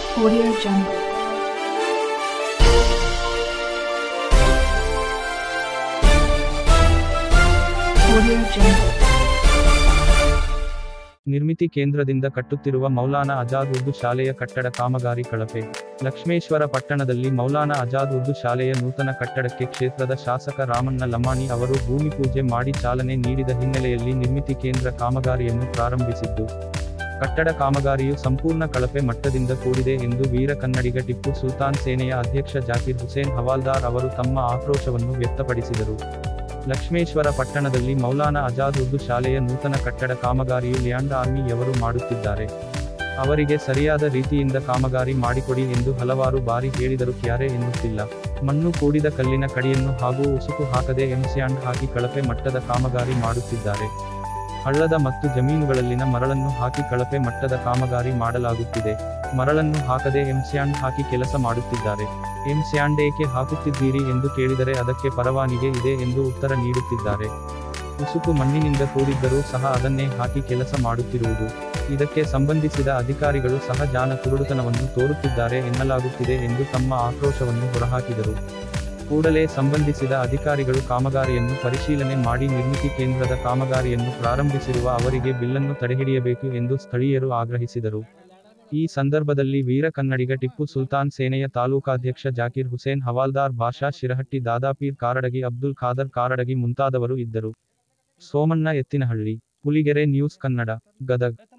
Audio Jungle. Audio Jungle. ನಿರ್ಮಿತಿ ಕೇಂದ್ರದಿಂದ ಕಟ್ಟುತ್ತಿರುವ ಮೌಲಾನಾ ಆಜಾದ್ ಉರ್ದು ಶಾಲೆಯ ಕಟ್ಟಡ ಕಾಮಗಾರಿ ಕಳಪೆ ಲಕ್ಷ್ಮೇಶ್ವರ ಪಟ್ಟಣದಲ್ಲಿ ಮೌಲಾನಾ ಆಜಾದ್ ಉರ್ದು ಶಾಲೆಯ ನೂತನ ಕಟ್ಟಡಕ್ಕೆ ಕ್ಷೇತ್ರದ ಶಾಸಕ ರಾಮಣ್ಣ ಲಮಾಣಿ ಅವರು ಭೂಮಿ ಪೂಜೆ ಮಾಡಿ ಚಾಲನೆ ನೀಡಿದ ಹಿನ್ನೆಲೆಯಲ್ಲಿ ನಿರ್ಮಿತಿ ಕೇಂದ್ರ ಕಾಮಗಾರಿಯನ್ನು ಪ್ರಾರಂಭಿಸಿದ್ದು ಕಟ್ಟಡ ಕಾಮಗಾರಿಯು ಸಂಪೂರ್ಣ ಕಳಪೆ ಮಟ್ಟದಿಂದ ಕೂಡಿದೆ ಎಂದು ವೀರ ಕನ್ನಡಿಗ ಟಿಪ್ಪು ಸುಲ್ತಾನ್ ಸೇನೆಯ ಅಧ್ಯಕ್ಷ ಜಾಕಿರ್ ಹುಸೇನ್ ಹವಾಲ್ದಾರ್ ಅವರು ತಮ್ಮ ಆಕ್ರೋಶವನ್ನು ವ್ಯಕ್ತಪಡಿಸಿದರು ಲಕ್ಷ್ಮೇಶ್ವರ ಪಟ್ಟಣದಲ್ಲಿ ಮೌಲಾನಾ ಆಜಾದ್ ಉರ್ದು ಶಾಲೆಯ ನೂತನ ಕಟ್ಟಡ ಕಾಮಗಾರಿಯು ಲ್ಯಾಂಡ್ ಆರ್ಮಿಯವರು ಮಾಡುತ್ತಿದ್ದಾರೆ ಅವರಿಗೆ ಸರಿಯಾದ ರೀತಿಯಿಂದ ಕಾಮಗಾರಿ ಮಾಡಿಕೊಡಿ ಎಂದು ಹಲವಾರು ಬಾರಿ ಹೇಳಿದರೂ ಕ್ಯಾರೆ ಎನ್ನುತ್ತಿಲ್ಲ ಮಣ್ಣು ಕೂಡಿದ ಕಲ್ಲಿನ ಕಡಿಯನ್ನು ಹಾಗೂ ಉಸುಕು ಹಾಕದೆ ಎಂಸ್ಯಾಂಡ್ ಹಾಕಿ ಕಳಪೆ ಮಟ್ಟದ ಕಾಮಗಾರಿ ಮಾಡುತ್ತಿದ್ದಾರೆ ಹಳ್ಳದ ಮತ್ತು ಜಮೀನುಗಳಲ್ಲಿನ ಮರಳನ್ನು ಹಾಕಿ ಕಳಪೆ ಮಟ್ಟದ ಕಾಮಗಾರಿ ಮಾಡಲಾಗುತ್ತಿದೆ ಮರಳನ್ನು ಹಾಕದೆ ಎಂಸ್ಯಾಂಡ್ ಹಾಕಿ ಕೆಲಸ ಮಾಡುತ್ತಿದ್ದಾರೆ ಎಂಸ್ಯಾಂಡ್ ಏಕೆ ಹಾಕುತ್ತಿದ್ದೀರಿ ಎಂದು ಕೇಳಿದರೆ ಅದಕ್ಕೆ ಪರವಾನಿಗೆ ಇದೆ ಎಂದು ಉತ್ತರ ನೀಡುತ್ತಿದ್ದಾರೆ ಉಸುಕು ಮಣ್ಣಿನಿಂದ ಕೂಡಿದ್ದರೂ ಸಹ ಅದನ್ನೇ ಹಾಕಿ ಕೆಲಸ ಮಾಡುತ್ತಿರುವುದು ಇದಕ್ಕೆ ಸಂಬಂಧಿಸಿದ ಅಧಿಕಾರಿಗಳು ಸಹ ಜಾನ ಕುರುಡುತನವನ್ನು ತೋರುತ್ತಿದ್ದಾರೆ ಎನ್ನಲಾಗುತ್ತಿದೆ ಎಂದು ತಮ್ಮ ಆಕ್ರೋಶವನ್ನು ಹೊರಹಾಕಿದರು ಕೂಡಲೇ ಸಂಬಂಧಿಸಿದ ಅಧಿಕಾರಿಗಳು ಕಾಮಗಾರಿಯನ್ನು ಪರಿಶೀಲನೆ ಮಾಡಿ ನಿರ್ಮಿತಿ ಕೇಂದ್ರದ ಕಾಮಗಾರಿಯನ್ನು ಪ್ರಾರಂಭಿಸಿರುವ ಅವರಿಗೆ ಬಿಲ್ಲನ್ನು ತಡೆಹಿಡಿಯಬೇಕು ಎಂದು ಸ್ಥಳೀಯರು ಆಗ್ರಹಿಸಿದರು ಈ ಸಂದರ್ಭದಲ್ಲಿ ವೀರ ಕನ್ನಡಿಗ ಟಿಪ್ಪು ಸುಲ್ತಾನ್ ಸೇನೆಯ ತಾಲೂಕಾಧ್ಯಕ್ಷ ಜಾಕಿರ್ ಹುಸೇನ್ ಹವಾಲ್ದಾರ್ ಭಾಷಾ ಶಿರಹಟ್ಟಿ ದಾದಾಪೀರ್ ಕಾರಡಗಿ ಅಬ್ದುಲ್ ಖಾದರ್ ಕಾರಡಗಿ ಮುಂತಾದವರು ಇದ್ದರು ಸೋಮಣ್ಣ ಎತ್ತಿನಹಳ್ಳಿ ಹುಲಿಗೆರೆ ನ್ಯೂಸ್ ಕನ್ನಡ ಗದಗ್